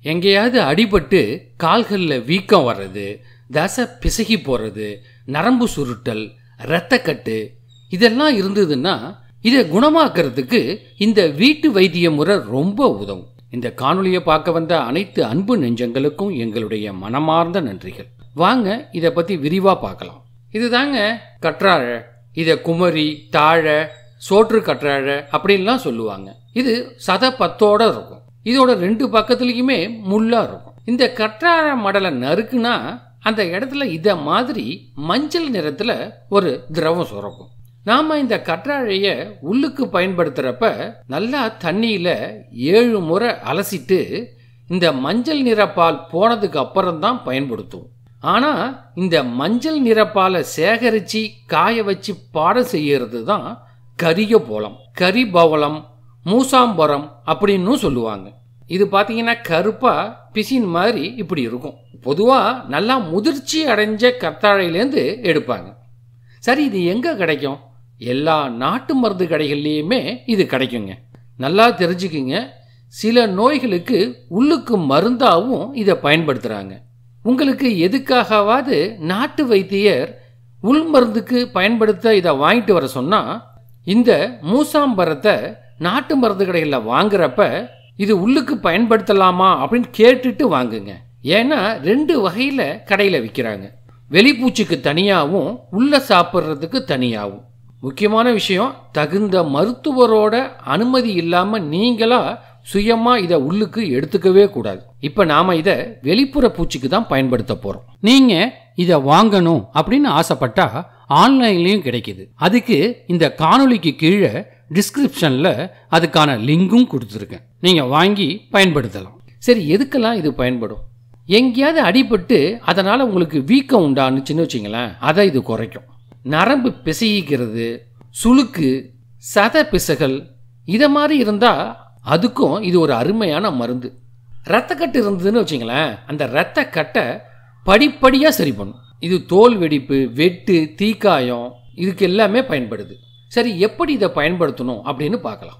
எங்கேயாவது அடிபட்டு கால்களில் வீக்கம் வர்றது தசை பிசகி போகிறது நரம்பு சுருட்டல் இரத்தக்கட்டு இதெல்லாம் இருந்ததுன்னா இதை குணமாக்குறதுக்கு இந்த வீட்டு வைத்திய முறை ரொம்ப உதவும் இந்த காணொளியை பார்க்க வந்த அனைத்து அன்பு நெஞ்சங்களுக்கும் எங்களுடைய மனமார்ந்த நன்றிகள் வாங்க இதை பற்றி விரிவாக பார்க்கலாம் இதுதாங்க கற்றாழை இதை குமரி தாழை சோற்று கற்றாழை அப்படின்லாம் சொல்லுவாங்க இது சத பத்தோட இருக்கும் இதோட ரெண்டு பக்கத்துலேயுமே முள்ளா இருக்கும் இந்த கற்றாழை மடலை நறுக்குனா அந்த இடத்துல இதை மாதிரி மஞ்சள் நிறத்தில் ஒரு திரவம் சுரக்கும் நாம் இந்த கற்றாழைய உள்ளுக்கு பயன்படுத்துகிறப்ப நல்லா தண்ணியில் ஏழு முறை அலசிட்டு இந்த மஞ்சள் நிறப்பால் போனதுக்கு அப்புறம் தான் பயன்படுத்துவோம் ஆனால் இந்த மஞ்சள் நிறப்பாலை சேகரித்து காய வச்சு பாடம் செய்யறது தான் கரிய போலம் கரி பவளம் மூசாம்பரம் அப்படின்னு சொல்லுவாங்க இது பார்த்தீங்கன்னா கருப்பாக பிசின் மாதிரி இப்படி இருக்கும் பொதுவாக நல்லா முதிர்ச்சி அடைஞ்ச கத்தாழையிலேருந்து எடுப்பாங்க சரி இது எங்கே கிடைக்கும் எல்லா நாட்டு மருந்து கடைகள்லேயுமே இது கிடைக்குங்க நல்லா தெரிஞ்சுக்குங்க சில நோய்களுக்கு உள்ளுக்கு மருந்தாகவும் இதை பயன்படுத்துகிறாங்க உங்களுக்கு எதுக்காகவாவது நாட்டு வைத்தியர் உள் மருந்துக்கு பயன்படுத்த இதை வாங்கிட்டு வர சொன்னால் இந்த மூசாம்பரத்தை நாட்டு மருந்து கடைகளில் வாங்குறப்ப இது உள்ளுக்கு பயன்படுத்தலாமா அப்படின்னு கேட்டுட்டு வாங்குங்க ஏன்னா ரெண்டு வகையில் கடையில் விற்கிறாங்க வெளிப்பூச்சிக்கு தனியாகவும் உள்ள சாப்பிட்றதுக்கு தனியாகவும் முக்கியமான விஷயம் தகுந்த மருத்துவரோட அனுமதி இல்லாமல் நீங்களா சுயமாக இதை உள்ளுக்கு எடுத்துக்கவே கூடாது இப்போ நாம் இதை வெளிப்புற பூச்சிக்கு தான் பயன்படுத்த போகிறோம் நீங்கள் இதை வாங்கணும் அப்படின்னு ஆசைப்பட்டா ஆன்லைன்லேயும் கிடைக்குது அதுக்கு இந்த காணொளிக்கு கீழே டிஸ்கிரிப்ஷனில் அதுக்கான லிங்கும் கொடுத்துருக்கேன் நீங்கள் வாங்கி பயன்படுத்தலாம் சரி எதுக்கெல்லாம் இது பயன்படும் எங்கேயாவது அடிபட்டு அதனால் உங்களுக்கு வீக்கம் உண்டானுச்சுன்னு வச்சிங்களேன் அதை இது குறைக்கும் நரம்பு பிசைக்கிறது சுளுக்கு சத பிசகல் இதை மாதிரி இருந்தால் அதுக்கும் இது ஒரு அருமையான மருந்து ரத்தக்கட்டு இருந்ததுன்னு வச்சிங்களேன் அந்த ரத்தக்கட்டை படிப்படியாக சரி பண்ணும் இது தோல் வெடிப்பு வெட்டு தீக்காயம் இதுக்கு எல்லாமே பயன்படுது சரி எப்படி இதை பயன்படுத்தணும் அப்படின்னு பார்க்கலாம்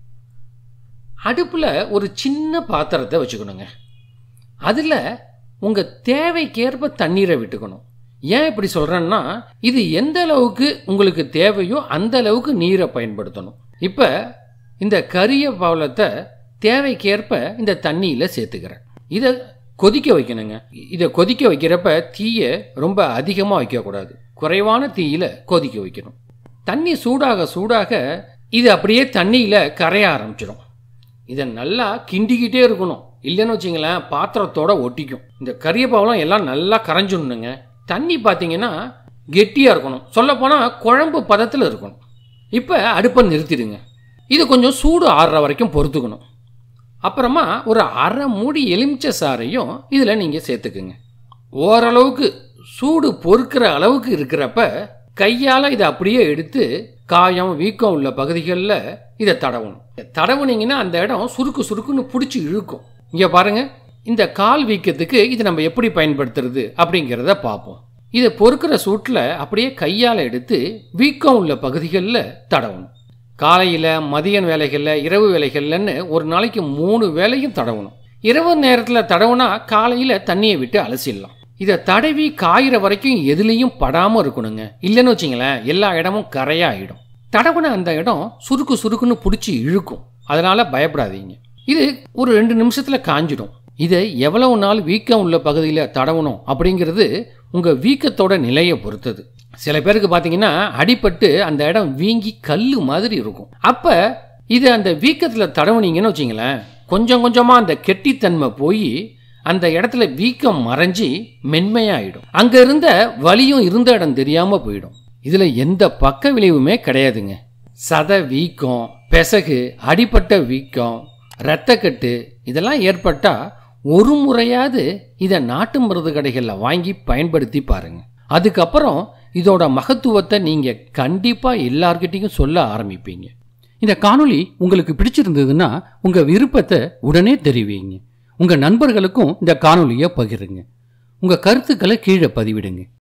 அடுப்பில் ஒரு சின்ன பாத்திரத்தை வச்சுக்கணுங்க அதில் உங்கள் தேவைக்கேற்ப தண்ணீரை விட்டுக்கணும் ஏன் இப்படி சொல்கிறேன்னா இது எந்த அளவுக்கு உங்களுக்கு தேவையோ அந்த அளவுக்கு நீரை பயன்படுத்தணும் இப்போ இந்த கரிய பவளத்தை தேவைக்கேற்ப இந்த தண்ணியில் சேர்த்துக்கிறேன் இதை கொதிக்க வைக்கணுங்க இதை கொதிக்க வைக்கிறப்ப தீயை ரொம்ப அதிகமாக வைக்கக்கூடாது குறைவான தீயில் கொதிக்க வைக்கணும் தண்ணி சூடாக சூடாக இது அப்படியே தண்ணியில் கரைய ஆரம்பிச்சிடும் இதை நல்லா கிண்டிக்கிட்டே இருக்கணும் இல்லைன்னு வச்சிங்களேன் பாத்திரத்தோட ஒட்டிக்கும் இந்த கரிய பவளம் எல்லாம் நல்லா கரைஞ்சிடணுங்க தண்ணி பார்த்தீங்கன்னா கெட்டியாக இருக்கணும் சொல்லப்போனால் குழம்பு பதத்தில் இருக்கணும் இப்போ அடுப்பை நிறுத்திடுங்க இது கொஞ்சம் சூடு ஆறுற வரைக்கும் பொறுத்துக்கணும் அப்புறமா ஒரு அரை மூடி எலுமிச்சை சாறையும் இதில் நீங்கள் சேர்த்துக்குங்க ஓரளவுக்கு சூடு பொறுக்கிற அளவுக்கு இருக்கிறப்ப கையால் இதை அப்படியே எடுத்து காயம் வீக்கம் உள்ள பகுதிகளில் இதை தடவணும் தடவுனீங்கன்னா அந்த இடம் சுருக்கு சுருக்குன்னு பிடிச்சி இழுக்கும் இங்கே பாருங்க இந்த கால் வீக்கத்துக்கு இது நம்ம எப்படி பயன்படுத்துறது அப்படிங்கிறத பார்ப்போம் இதை பொறுக்கிற சூட்டில் அப்படியே கையால் எடுத்து வீக்கம் உள்ள பகுதிகளில் தடவணும் காலையில் மதியம் வேலைகளில் இரவு வேலைகள்லன்னு ஒரு நாளைக்கு மூணு வேலையும் தடவணும் இரவு நேரத்தில் தடவுனா காலையில் தண்ணியை விட்டு அலசிடலாம் இதை தடவி காயிற வரைக்கும் எதுலேயும் படாமல் இருக்கணுங்க இல்லைன்னு வச்சிங்களேன் எல்லா இடமும் கரையாயிடும் தடவுன அந்த இடம் சுருக்கு சுருக்குன்னு பிடிச்சி இழுக்கும் அதனால் பயப்படாதீங்க இது ஒரு ரெண்டு நிமிஷத்தில் காஞ்சிடும் இதை எவ்வளவு நாள் வீக்கம் உள்ள பகுதியில் தடவணும் அப்படிங்கிறது உங்கள் வீக்கத்தோட நிலையை பொறுத்தது சில பேருக்கு பார்த்தீங்கன்னா அடிபட்டு அந்த இடம் வீங்கி கல் மாதிரி இருக்கும் அப்போ இது அந்த வீக்கத்தில் தடவுனீங்கன்னு வச்சிங்களேன் கொஞ்சம் கொஞ்சமாக அந்த கெட்டித்தன்மை போய் அந்த இடத்துல வீக்கம் மறைஞ்சி மென்மையாயிடும் அங்கே இருந்த வலியும் இருந்த இடம் தெரியாமல் போயிடும் இதில் எந்த பக்க விளைவுமே கிடையாதுங்க சத வீக்கம் பெசகு அடிப்பட்ட வீக்கம் இரத்தக்கட்டு இதெல்லாம் ஏற்பட்டால் ஒரு முறையாவது இதை நாட்டு மருந்து கடைகளில் வாங்கி பயன்படுத்தி பாருங்க அதுக்கப்புறம் இதோட மகத்துவத்தை நீங்கள் கண்டிப்பாக எல்லார்கிட்டையும் சொல்ல ஆரம்பிப்பீங்க இந்த காணொளி உங்களுக்கு பிடிச்சிருந்ததுன்னா உங்கள் விருப்பத்தை உடனே தெரிவிங்க உங்கள் நண்பர்களுக்கும் இந்த காணொளியை பகிருங்க உங்கள் கருத்துக்களை கீழே பதிவிடுங்க